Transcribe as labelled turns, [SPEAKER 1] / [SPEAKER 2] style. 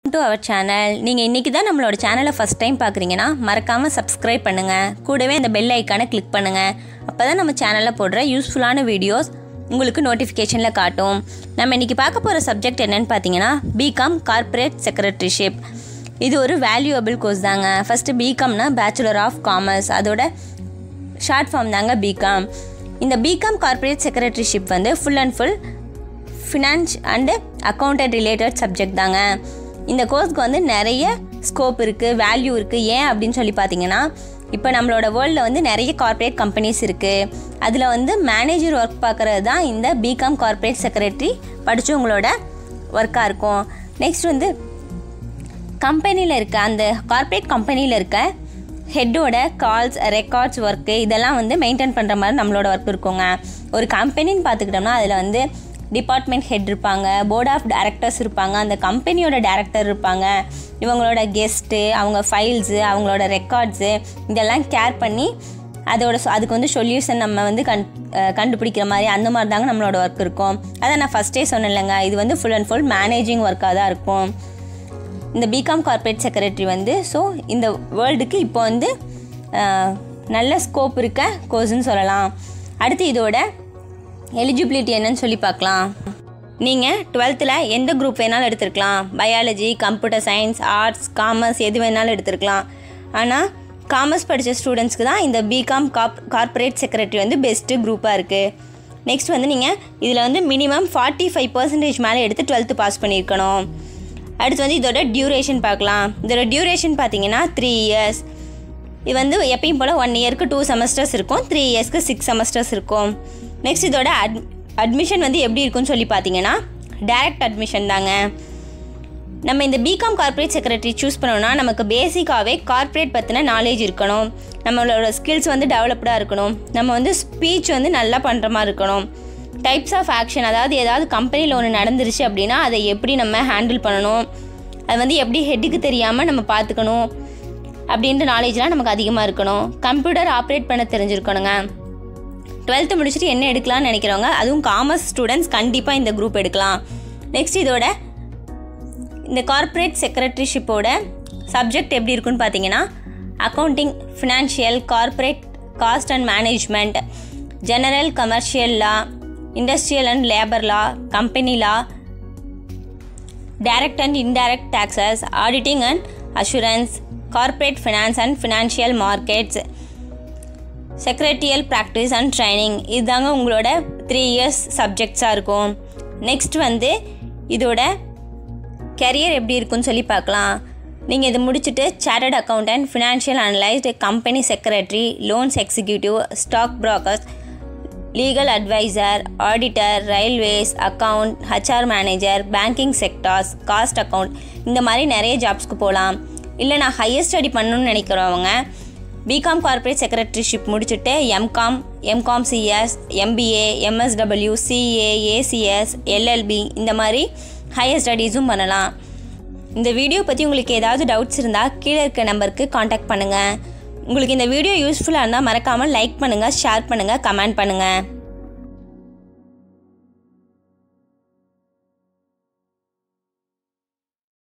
[SPEAKER 1] to our channel நீங்கள் இன்றைக்கி தான் நம்மளோட சேனலை ஃபஸ்ட் டைம் பார்க்குறீங்கன்னா மறக்காமல் சப்ஸ்கிரைப் பண்ணுங்கள் கூடவே இந்த பெல் ஐக்கானை கிளிக் பண்ணுங்கள் அப்போ தான் நம்ம சேனலில் போடுற யூஸ்ஃபுல்லான வீடியோஸ் உங்களுக்கு நோட்டிஃபிகேஷனில் காட்டும் நம்ம இன்றைக்கி பார்க்க போகிற சப்ஜெக்ட் என்னன்னு பார்த்தீங்கன்னா பிகாம் கார்ப்பரேட் செக்ரட்டரிஷிப் இது ஒரு வேல்யூபிள் கோர்ஸ் தாங்க ஃபஸ்ட்டு பிகாம்னா பேச்சுலர் ஆஃப் காமர்ஸ் அதோட ஷார்ட் ஃபார்ம் தாங்க பிகாம் இந்த பிகாம் கார்ப்பரேட் செக்ரட்டரிஷிப் வந்து full and full finance and accountant related subject தாங்க இந்த கோர்ஸ்க்கு வந்து நிறைய ஸ்கோப் இருக்குது வேல்யூ இருக்குது ஏன் அப்படின்னு சொல்லி பார்த்தீங்கன்னா இப்போ நம்மளோட வேர்ல்டில் வந்து நிறைய கார்ப்பரேட் கம்பெனிஸ் இருக்குது அதில் வந்து மேனேஜர் ஒர்க் பார்க்குறது தான் இந்த பிகாம் கார்ப்பரேட் செக்ரட்டரி படித்தவங்களோட ஒர்க்காக இருக்கும் நெக்ஸ்ட் வந்து கம்பெனியில் இருக்க அந்த கார்ப்பரேட் கம்பெனியில் இருக்க ஹெட்டோட கால்ஸ் ரெக்கார்ட்ஸ் ஒர்க்கு இதெல்லாம் வந்து மெயின்டைன் பண்ணுற மாதிரி நம்மளோட ஒர்க் இருக்குங்க ஒரு கம்பெனின்னு பார்த்துக்கிட்டோம்னா அதில் வந்து டிபார்ட்மெண்ட் ஹெட் இருப்பாங்க போர்ட் ஆஃப் டைரக்டர்ஸ் இருப்பாங்க அந்த கம்பெனியோட டைரக்டர் இருப்பாங்க இவங்களோட கெஸ்ட்டு அவங்க ஃபைல்ஸு அவங்களோட ரெக்கார்ட்ஸு இதெல்லாம் கேர் பண்ணி அதோட சொ- அதுக்கு வந்து சொல்யூஷன் நம்ம வந்து கண் அஹ் கண்டுபிடிக்கிற மாதிரி அந்த மாதிரி தாங்க நம்மளோட ஒர்க் இருக்கும் அதை நான் ஃபஸ்ட்டே சொன்னேன் இல்லைங்க இது வந்து ஃபுல் அண்ட் ஃபுல் மேனேஜிங் ஒர்க்காக தான் இருக்கும் இந்த பிகாம் கார்ப்பரேட் செக்ரட்டரி வந்து ஸோ இந்த வேர்ல்டுக்கு இப்போ வந்து அஹ், நல்ல ஸ்கோப் இருக்க கோர்ஸ்னு சொல்லலாம் அடுத்து இதோட எலிஜிபிலிட்டி என்னன்னு சொல்லி பார்க்கலாம் நீங்கள் டுவெல்த்தில் எந்த குரூப் வேணாலும் எடுத்துருக்கலாம் biology computer science arts commerce எது வேணாலும் எடுத்துருக்கலாம் ஆனால் காமர்ஸ் படித்த ஸ்டூடெண்ட்ஸ்க்கு தான் இந்த பிகாம் காப் கார்ப்பரேட் செக்ரட்டரி வந்து பெஸ்ட்டு குரூப்பாக இருக்குது நெக்ஸ்ட் வந்து நீங்கள் இதில் வந்து மினிமம் ஃபார்ட்டி ஃபைவ் பர்சன்டேஜ் மேலே எடுத்து டுவெல்த்து பாஸ் பண்ணியிருக்கணும் அடுத்து வந்து இதோட டியூரேஷன் பார்க்கலாம் இதோட டியூரேஷன் பார்த்தீங்கன்னா த்ரீ இயர்ஸ் இது வந்து எப்பயும் போல் ஒன் இயருக்கு டூ செமஸ்டர்ஸ் இருக்கும் த்ரீ இயர்ஸ்க்கு சிக்ஸ் செமஸ்டர்ஸ் இருக்கும் நெக்ஸ்ட் இதோட அட் அட்மிஷன் வந்து எப்படி இருக்கும்னு சொல்லி பார்த்தீங்கன்னா டைரக்ட் அட்மிஷன் தாங்க நம்ம இந்த பிகாம் கார்ப்பரேட் செக்ரட்டரி சூஸ் பண்ணோம்னா நமக்கு பேசிக்காகவே கார்ப்பரேட் பற்றின நாலேஜ் இருக்கணும் நம்மளோட ஸ்கில்ஸ் வந்து டெவலப்டாக இருக்கணும் நம்ம வந்து ஸ்பீச் வந்து நல்லா பண்ணுற மாதிரி இருக்கணும் டைப்ஸ் ஆஃப் ஆக்ஷன் அதாவது ஏதாவது கம்பெனியில் ஒன்று நடந்துருச்சு அப்படின்னா அதை எப்படி நம்ம ஹேண்டில் பண்ணணும் அது வந்து எப்படி ஹெட்டுக்கு தெரியாமல் நம்ம பார்த்துக்கணும் அப்படின்ற நாலேஜ்லாம் நமக்கு அதிகமாக இருக்கணும் கம்ப்யூட்டர் ஆப்ரேட் பண்ண தெரிஞ்சிருக்கணுங்க டுவெல்த்து முடிச்சுட்டு என்ன எடுக்கலாம்னு நினைக்கிறவங்க அதுவும் காமர்ஸ் ஸ்டூடெண்ட்ஸ் கண்டிப்பாக இந்த குரூப் எடுக்கலாம் நெக்ஸ்ட் இதோட இந்த கார்ப்பரேட் செக்ரட்டரிஷிப்போட சப்ஜெக்ட் எப்படி இருக்குன்னு பார்த்தீங்கன்னா accounting financial corporate cost and management general commercial law industrial and labour law company law direct and indirect taxes, auditing and assurance, corporate finance and financial markets, secretarial practice and training இதுதாங்க உங்களோட three years சப்ஜெக்ட்ஸாக இருக்கும் next வந்து இதோட career எப்படி இருக்குன்னு சொல்லி பார்க்கலாம் நீங்கள் இது முடிச்சுட்டு chartered accountant financial analyst company secretary loans executive stock brokers legal adviser auditor railways account HR manager banking sectors cost account இந்த மாதிரி நிறைய ஜாப்ஸ்க்கு போகலாம் இல்லை நான் ஹையர் ஸ்டடி பண்ணணும்னு நினைக்கிறவங்க பிகாம் கார்ப்பரேட் செக்ரட்டரிஷிப் முடிச்சுட்டு MCom MCom CS MBA MSW CA ACS LLB இந்த மாதிரி ஹையர் ஸ்டடீஸும் பண்ணலாம் இந்த வீடியோ பற்றி உங்களுக்கு ஏதாவது டவுட்ஸ் இருந்தால் கீழே இருக்க நம்பருக்கு காண்டாக்ட் பண்ணுங்கள் உங்களுக்கு இந்த வீடியோ யூஸ்ஃபுல்லாக இருந்தால் மறக்காமல் லைக் பண்ணுங்கள் ஷேர் பண்ணுங்கள் கமெண்ட் பண்ணுங்கள்